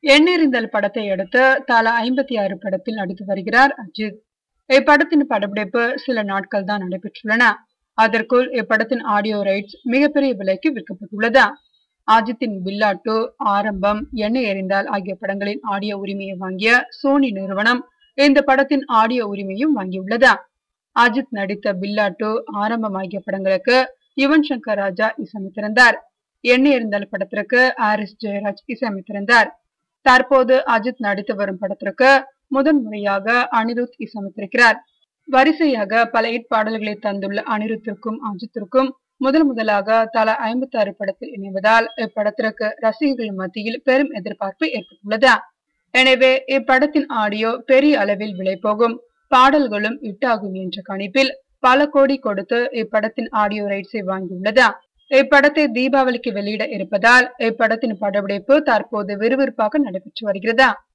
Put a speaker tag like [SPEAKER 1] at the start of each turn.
[SPEAKER 1] எண்ணெறிந்தல் படத்தை அடுத்து தலா ஐம்பத்தி ஆறு படத்தில் நடித்து வருகிறார் அஜித் இப்படத்தின் படப்பிடிப்பு சில நாட்கள் தான் நடைபெற்றுள்ளன அதற்குள் இப்படத்தின் ஆடியோ ரைட்ஸ் மிகப்பெரிய விலைக்கு விற்கப்பட்டுள்ளது அஜித்தின் பில்லா டூ ஆரம்பம் எண்ணெய் எறிந்தால் ஆகிய படங்களின் ஆடியோ உரிமையை வாங்கிய சோனி நிறுவனம் இந்த படத்தின் ஆடியோ உரிமையும் வாங்கியுள்ளது அஜித் நடித்த பில்லா டூ ஆரம்பம் ஆகிய படங்களுக்கு யுவன் சங்கர் ராஜா இசையமைத்திருந்தார் எண்ணெய் எறிந்தால் படத்திற்கு ஆரிஸ் ஜெயராஜ் இசையமைத்திருந்தார் தற்போது அஜித் நடித்து வரும் படத்திற்கு முதன் முறையாக அனிருத் இசையமைத்திருக்கிறார் வரிசையாக பல ஹிட் பாடல்களை தந்துள்ள அனிருத்திற்கும் அஜித்திற்கும் முதல் முதலாக தலா ஐம்பத்தி ஆறு படத்தில் இணைவதால் இப்படத்திற்கு ரசிகர்கள் மத்தியில் பெரும் எதிர்பார்ப்பு ஏற்பட்டுள்ளது எனவே இப்படத்தின் ஆடியோ பெரிய அளவில் விலை போகும் பாடல்களும் ஹிட்டாகும் என்ற கணிப்பில் பல கோடி கொடுத்து இப்படத்தின் ஆடியோ ரைட்ஸை வாங்கியுள்ளது இப்படத்தை தீபாவளிக்கு வெளியிட இருப்பதால் இப்படத்தின் படப்பிடிப்பு தற்போது விறுவிறுப்பாக நடைபெற்று வருகிறது